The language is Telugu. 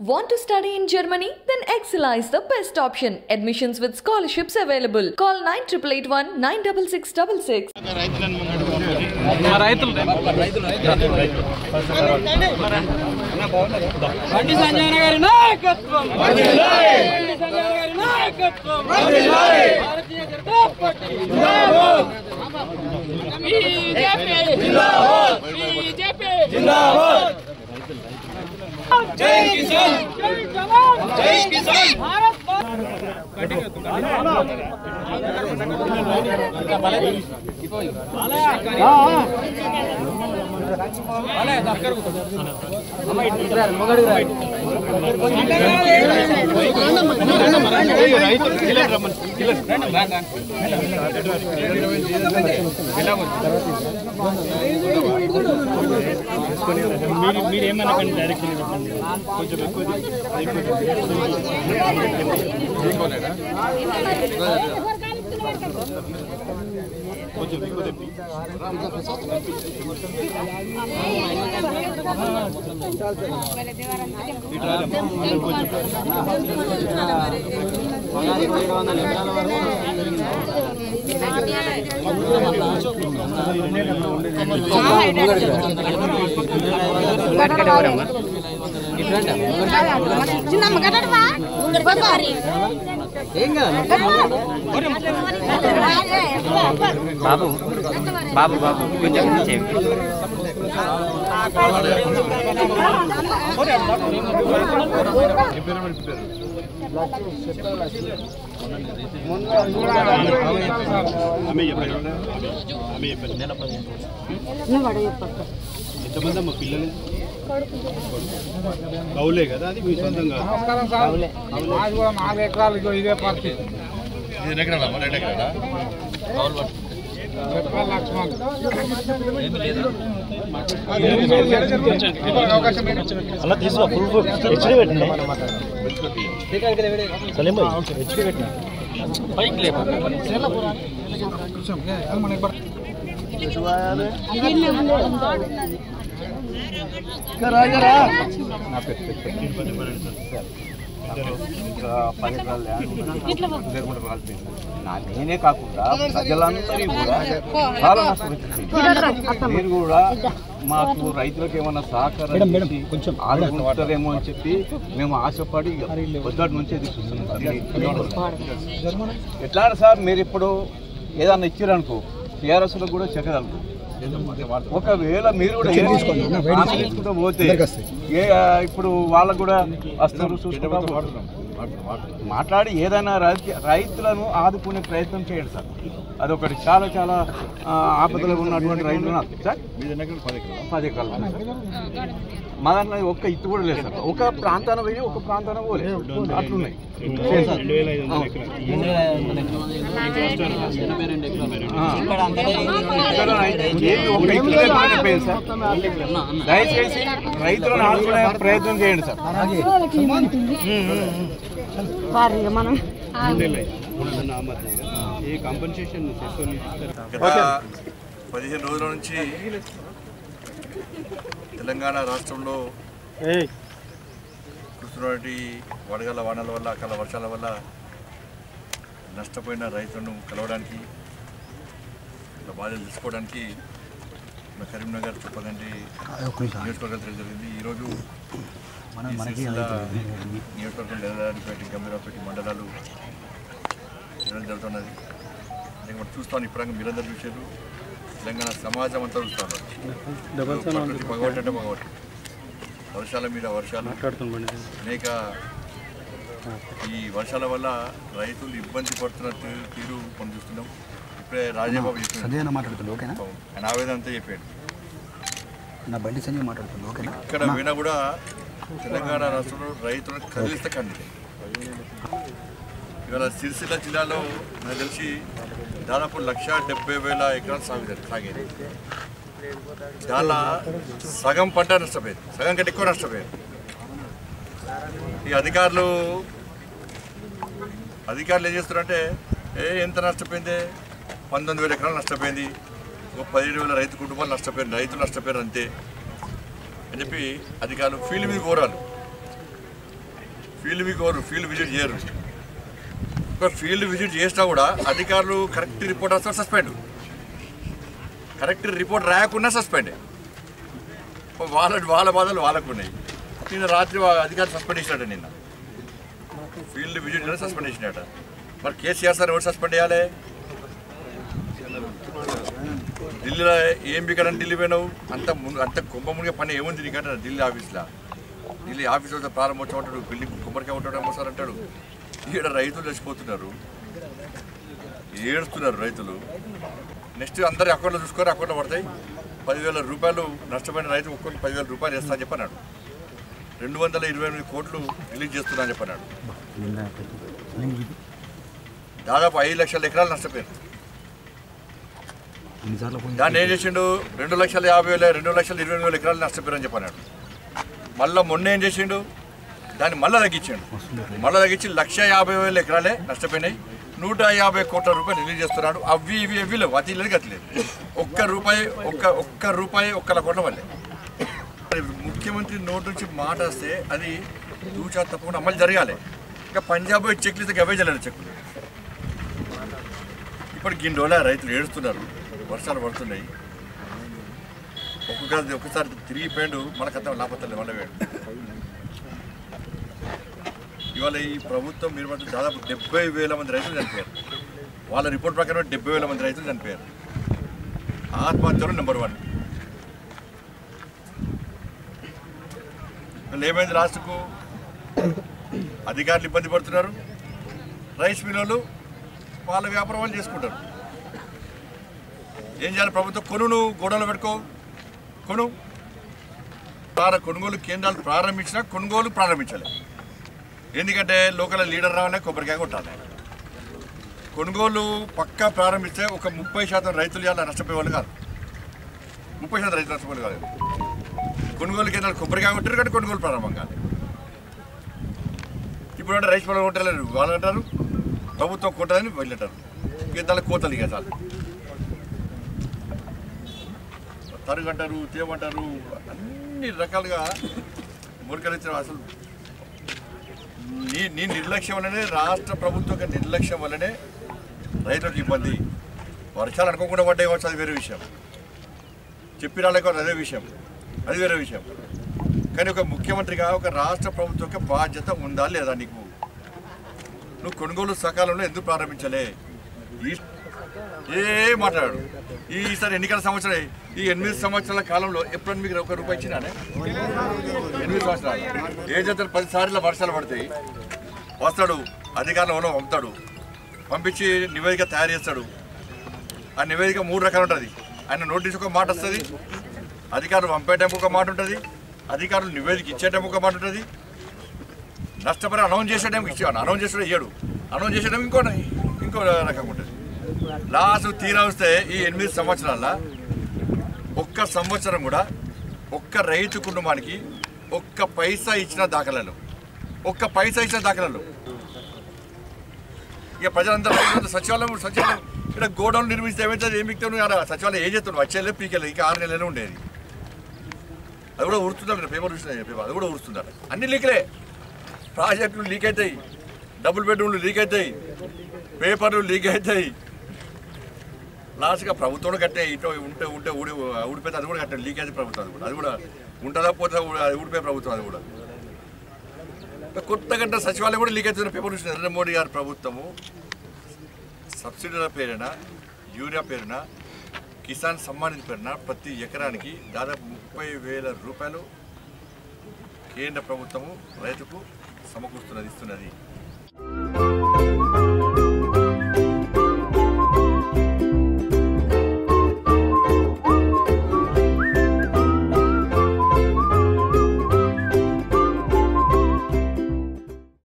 Want to study in Germany? Then Excella is the best option. Admissions with scholarships available. Call 9881 96666. బండి సంజయ్ గారి నాయకత్వం బండి సంజయ్ గారి నాయకత్వం భారతీయ జనతా పార్టీ బీజేపీ బీజేపీ జై కిసాన్ జై జవాన్ జై కిసాన్ భారత్ చిన్నమ్మ కట్టడవా బాబారి బాబు బాబు బాబు కొంచెం కొంచెం ఎంతమంది అమ్మ పిల్లలు కౌలే కదా అది మీ సొంతం కాదు నాలుగు ఎకరాలు ఇగో ఇదే పరిస్థితి లక్ష్మణ్ అలా తీసుకో ఫుల్ హెచ్డీ పెట్టండి సలీం భాయ్ హెచ్డీ పెట్టిన పది ఎకరాల ల్యాండ్ ఉన్నది. లేకుండా కాలిపోయింది. నా- నేనే కాకుండా ప్రజలందరి కూడా చాలా నష్టం వచ్చింది మీరు కూడా మాకు రైతులకు ఏమన్నా సహకారం చేసి కొంచెం ఆదుకుంటారేమో అని చెప్పి మేము ఆశపడి పొద్దుటి నుంచి ఎదురు చూస్తున్నాం సార్ ఎట్లా సార్ మీరు ఇప్పుడు ఏదన్నా ఇచ్చారనుకో టీఆర్ఎస్లో కూడా చెక్కదనుకో ఒకవేళ మీరు కూడా ఏం హామీ తీసుకుంటూ పోతే ఏ ఇప్పుడు వాళ్ళకు కూడా వస్తారు చూసుకుంటా పోతారు. మాట్లాడి ఏదైనా రైతు రైతులను ఆదుకునే ప్రయత్నం చేయండి సార్ అదొకటి చాలా చాలా ఆ, ఆపదలో ఉన్నటువంటి రైతులు నాకు సార్ పది ఎకరాలు మా దాంట్లో ఒక్క ఇత్తు కూడా లేదు సార్ ఒక ప్రాంతాన పోయి ఒక ప్రాంతాన పోలే అట్లున్నాయి రెండు వేల ఐదు వందల ఎకరాలు ఆ. ఇక్కడ ఏది ఒక ఇత్తు లేకుండా పోయింది సార్ దయచేసి రైతులను ఆదుకునే ప్రయత్నం చేయండి సార్ మనం ఏ కాంపన్సేషన్ చేసుకోవాలి గత పదిహేను రోజుల నుంచి తెలంగాణ రాష్ట్రంలో కురుస్తున్నటువంటి వడగళ్ళ వానల వల్ల అకాల వర్షాల వల్ల నష్టపోయిన రైతులను కలవడానికి ఇలా బాధలు తెలుసుకోవడానికి మన కరీంనగర్ చుప్పదండి నియోజకవర్గం తిరగడం జరిగింది ఈరోజు ఈ సిరిసిల్ల నియోజకవర్గం ఎల్లరాడిపేట గంభీరాపేట మండలాలు తిరగడం జరుగుతున్నది నేను కూడా చూస్తాను ఇప్పుడు మీరందరూ చూశారు తెలంగాణ సమాజం అంతా చూస్తాను ప్రకృతి భగవట్ అంటే భగవట్ వర్షాల మీద వర్షాలు అనేక ఈ వర్షాల వల్ల రైతులు ఇబ్బంది పడుతున్న తీ- తీరు మనం చూస్తున్నాం ఇప్పుడే రాజబాబు చెప్పాడు సంజయ్ మాట్లాడుతుంది ఓకేనా ఆయన ఆవేదన అంతా చెప్పాడు నా బండి సంజయ్ మాట్లాడుతుంది ఓకేనా ఇక్కడ పోయినా కూడా తెలంగాణ రాష్ట్రంలో రైతులను కదిలిస్తే కండి ఇవాళ సిరిసిల్ల జిల్లాలో నాకు తెలిసి దాదాపు లక్ష డెబ్బై వేల ఎకరాలు సాగు సాగేది దానిలో సగం పంట నష్టపోయింది సగం కంటే ఎక్కువ నష్టపోయింది ఈ అధికారులు అధికారులు ఏం చేస్తున్నారంటే ఏ ఎంత నష్టపోయింది పంతొమ్మిది వేల ఎకరాలు నష్టపోయింది ఒక పదిహేడు వేల రైతు కుటుంబాలు నష్టపోయారు రైతులు నష్టపోయారు అంతే అని చెప్పి అధికారులు ఫీల్డ్ మీద కోరాలు ఫీల్డ్ వికోరు ఫీల్డ్ విజిట్ చేయరు ఒక ఫీల్డ్ విజిట్ చేసినా కూడా అధికారులు కరెక్ట్ రిపోర్ట్ వస్తే సస్పెండ్ కరెక్ట్ రిపోర్ట్ రాయకుండా సస్పెండ్ వాళ్ళ వాళ్ళ బాధలు వాళ్ళకు ఉన్నాయి నిన్న రాత్రి వా- అధికారులు సస్పెండ్ చేసినట్ట నిన్న ఫీల్డ్ విజిట్ సస్పెండ్ చేసినట్ట మరి కేసీఆర్ సార్ ఎవరు సస్పెండ్ చేయాలి ఢిల్లీలో ఏం బికరని ఢిల్లీ పోయినావు అంత ముందు అంత కుంభ మునిగే పని ఏముంది నీకంటే ఢిల్లీ ఆఫీస్లో ఢిల్లీ ఆఫీసులో ప్రారంభోత్సవం అంటాడు బిల్డింగ్ కొబ్బరికాయ ఉంటాడేమో సార్ అంటాడు ఈడ రైతులు చచ్చిపోతున్నారు ఏడుస్తున్నారు రైతులు నెక్స్ట్ అందరి అకౌంట్లో చూసుకొని అకౌంట్లో పడతాయి పదివేల రూపాయలు నష్టపోయిన రైతు ఒక్కొక్కరికి పదివేల రూపాయలు ఇస్తా అని చెప్పన్నాడు రెండు వందల ఇరవై ఎనిమిది కోట్లు రిలీజ్ చేస్తున్నా అని చెప్పన్నాడు దాదాపు ఐదు లక్షల ఎకరాలు నష్టపోయారు ఎన్నిసార్లు ఫోన్ దాన్ని ఏం చేసిండు రెండు లక్షల యాభై వేల రెండు లక్షల ఇరవై వేల ఎకరాలు నష్టపోయారని చెప్పన్నాడు మళ్ళీ మొన్న ఏం చేసిండు దాన్ని మళ్ళీ తగ్గించాడు మళ్ళీ తగ్గించి లక్ష యాభై వేల ఎకరాలే నష్టపోయినాయి నూట యాభై కోట్ల రూపాయలు రిలీజ్ చేస్తున్నాడు అవి ఇవి ఇవి లేవు అతి లేదు గతి లేదు ఒక్క రూపాయి ఒక్క ఒక్క రూపాయి ఒక్క కోట్ల వల్లే మరి ముఖ్యమంత్రి నోటు నుంచి మాట వస్తే అది తూచా తప్పకుండా అమలు జరగాలి ఇంకా పంజాబ్ చెక్లు అయితే అవే చేయలేరు చెక్కులు ఇప్పుడు గిండోలా రైతులు ఏడుస్తున్నారు వర్షాలు పడుతున్నాయి ఒక్కొక్క ఒకసారి తిరిగిపోయాడు మనకంతా లాపతలే మళ్ళీ వేడు ఇవాళ ఈ ప్రభుత్వం మీరు మాత్రం దాదాపు డెబ్బై వేల మంది రైతులు చనిపోయారు వాళ్ళ రిపోర్ట్ ప్రకారం డెబ్బై వేల మంది రైతులు చనిపోయారు ఆత్మహత్యలు నెంబర్ వన్ వీళ్ళు ఏమైంది లాస్ట్కు అధికారులు ఇబ్బంది పడుతున్నారు రైస్ మిల్లులు వాళ్ళ వ్యాపారం వాళ్ళు చేసుకుంటారు ఏం చేయాలి ప్రభుత్వం కొనును గోడలు పెట్టుకో కొను ప్రార కొనుగోలు కేంద్రాలు ప్రారంభించినా కొనుగోలు ప్రారంభించాలి ఎందుకంటే లోకల్ లీడర్ రావాలనే కొబ్బరికాయ కొట్టాలి కొనుగోలు పక్కా ప్రారంభిస్తే ఒక ముప్పై శాతం రైతులు ఇలా నష్టపోయే వాళ్ళు కాదు ముప్పై శాతం రైతులు నష్టపోయే కాదు కొనుగోలు కేంద్రాలు కొబ్బరికాయ కొట్టారు కానీ కొనుగోలు ప్రారంభం కాదు ఇప్పుడు అంటే రైస్ పొలం కొట్టలేరు వాళ్ళు అంటారు ప్రభుత్వం కొట్టదని వీళ్ళు అంటారు కేంద్రాలు కోతలు ఇక చాలు తరుగంటారు తేమంటారు అన్ని రకాలుగా మురికరించిన అసలు నీ నీ నిర్లక్ష్యం వల్లనే రాష్ట్ర ప్రభుత్వం యొక్క నిర్లక్ష్యం వల్లనే రైతులకు ఇబ్బంది వర్షాలు అనుకోకుండా పడ్డాయి కావచ్చు అది వేరే విషయం చెప్పి రాలేక అదే విషయం అది వేరే విషయం కానీ ఒక ముఖ్యమంత్రిగా ఒక రాష్ట్ర ప్రభుత్వం యొక్క బాధ్యత ఉందా లేదా నీకు నువ్వు కొనుగోలు సకాలంలో ఎందుకు ప్రారంభించలే ఈ ఏ మాట్లాడు ఈసారి ఎన్నికల సంవత్సరం ఈ ఎనిమిది సంవత్సరాల కాలంలో ఎప్పుడైనా మీకు ఒక రూపాయి ఇచ్చినానే ఎనిమిది సంవత్సరాలు ఏ జతలు పది సార్లు వర్షాలు పడతాయి వస్తాడు అధికారులు పంపుతాడు పంపించి నివేదిక తయారు చేస్తాడు ఆ నివేదిక మూడు రకాలు ఉంటుంది ఆయన నోటీస్ ఒక మాట వస్తుంది అధికారులు పంపేటప్పుడు ఒక మాట ఉంటుంది అధికారులు నివేదిక ఇచ్చేటప్పుడు ఒక మాట ఉంటుంది నష్టపరి అనౌన్స్ చేసే టైంకి ఇచ్చేవాడు అనౌన్స్ చేసే ఇయ్యాడు అనౌన్స్ చేసే టైం ఇంకో ఇంకో రకంగా ఉంటుంది లాస్ట్ తీరా వస్తే ఈ ఎనిమిది సంవత్సరాల ఒక్క సంవత్సరం కూడా ఒక్క రైతు కుటుంబానికి ఒక్క పైసా ఇచ్చిన దాఖలాలు ఒక్క పైసా ఇచ్చిన దాఖలాలు ఇక ప్రజలందరూ రైతులందరూ సచివాలయం సచివాలయం ఇక్కడ గోడౌన్ నిర్మిస్తే ఏమైతే ఏం మిగతాను ఆడ సచివాలయం ఏం చేస్తున్నాడు వచ్చేలే పీకెళ్ళి ఇంకా ఆరు నెలలు ఉండేది అది కూడా ఉడుతుందండి పేపర్ చూసిన పేపర్ అది కూడా ఉడుతుందట అన్ని లీక్లే ప్రాజెక్టులు లీక్ అవుతాయి డబుల్ బెడ్రూమ్లు లీక్ అవుతాయి పేపర్లు లీక్ అవుతాయి లాస్ట్గా ప్రభుత్వం కూడా కట్టే ఇటు ఉంటే ఉంటే ఊడి ఊడిపోతే అది కూడా కట్టే లీక్ అయితే ప్రభుత్వం అది కూడా అది కూడా ఉంటుందా పోతే అది ఊడిపోయే ప్రభుత్వం అది కూడా కొత్త గంట సచివాలయం కూడా లీక్ అవుతున్న పేపర్ చూసిన నరేంద్ర మోడీ గారి ప్రభుత్వము సబ్సిడీల పేరున యూరియా పేరున కిసాన్ సమ్మాన్ పేరున ప్రతి ఎకరానికి దాదాపు ముప్పై వేల రూపాయలు కేంద్ర ప్రభుత్వము రైతుకు సమకూరుస్తున్నది ఇస్తున్నది